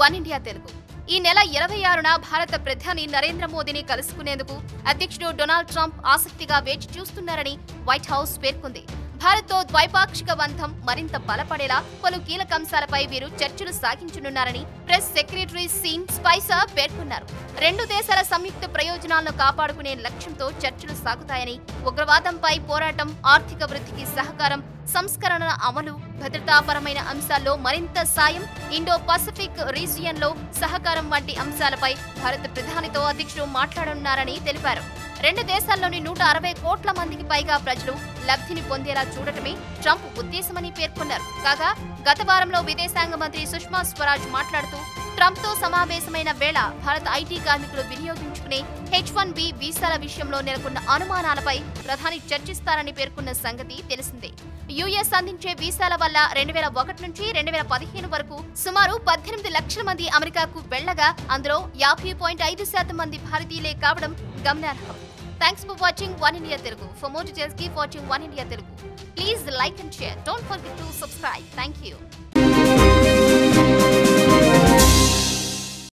one India Telugu ఈ నెల ఇరవై ఆరున భారత ప్రధాని నరేంద్ర మోదీని కలుసుకునేందుకు అధ్యక్షుడు డొనాల్డ్ ట్రంప్ ఆసక్తిగా వేచి చూస్తున్నారని వైట్ హౌస్ పేర్కొంది భారత్తో ద్వైపాక్షిక బంధం మరింత బలపడేలా పలు కీలక అంశాలపై వీరు చర్చలు సాగించనున్నారని ప్రెస్ సెక్రటరీ సీన్ స్పైసర్ పేర్కొన్నారు రెండు దేశాల సంయుక్త ప్రయోజనాలను కాపాడుకునే లక్ష్యంతో చర్చలు సాగుతాయని ఉగ్రవాదంపై పోరాటం ఆర్థిక వృద్ధికి సహకారం సంస్కరణల అమలు భద్రతాపరమైన అంశాల్లో మరింత సాయం ఇండో పసిఫిక్ రీజియన్ లో సహకారం వంటి అంశాలపై భారత ప్రధానితో అధ్యక్షుడు మాట్లాడనున్నారని తెలిపారు రెండు దేశాల్లోని నూట అరవై కోట్ల మందికి పైగా ప్రజలు లబ్ధిని పొందేలా చూడటమే ట్రంప్ ఉద్దేశమని పేర్కొన్నారు కాగా గత వారంలో విదేశాంగ మంత్రి సుష్మా స్వరాజ్ మాట్లాడుతూ ట్రంప్ తో సమావేశమైన వేళ భారత ఐటీ కార్మికులు వినియోగించుకునే హెచ్ వన్ బి వీసాల విషయంలో నెలకొన్న అనుమానాలపై ప్రధాని చర్చిస్తారని పేర్కొన్న సంగతి తెలిసిందే యుఎస్ అందించే వీసాల వల్ల రెండు వేల ఒకటి నుంచి రెండు వేల పదిహేను వరకు సుమారు పద్దెనిమిది లక్షల మంది అమెరికాకు వెళ్లగా అందులో యాభై పాయింట్ ఐదు శాతం మంది భారతీయులే కావడం గమనార్హం thanks for watching one India Telugu for more details keep watching one India Telugu please like and share don't forget to subscribe thank you